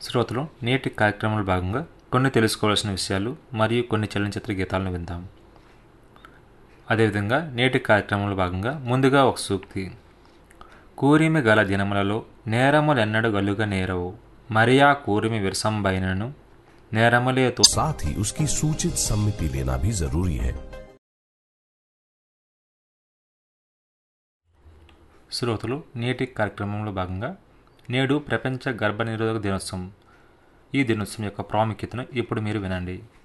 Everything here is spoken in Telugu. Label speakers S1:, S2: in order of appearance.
S1: శ్రోతలు నేటి కార్యక్రమంలో భాగంగా కొన్ని తెలుసుకోవాల్సిన విషయాలు మరియు కొన్ని చలనచిత్ర గీతాలను విందాం అదేవిధంగా నేటి కార్యక్రమంలో భాగంగా ముందుగా ఒక సూక్తి కూరిమి గల దినములలో నేరములెన్నడు గలుగ నేరవు మరియా కూరిమి విరసంబైనను నేరములేతో
S2: साथ ही उसकी सूचित सम्मति लेना भी जरूरी है
S1: శ్రోతలు నేటి కార్యక్రమంలో భాగంగా నేడు ప్రపంచ గర్భనిరోధక దినోత్సవం ఈ దినోత్సవం యొక్క ప్రాముఖ్యతను ఇప్పుడు మీరు వినండి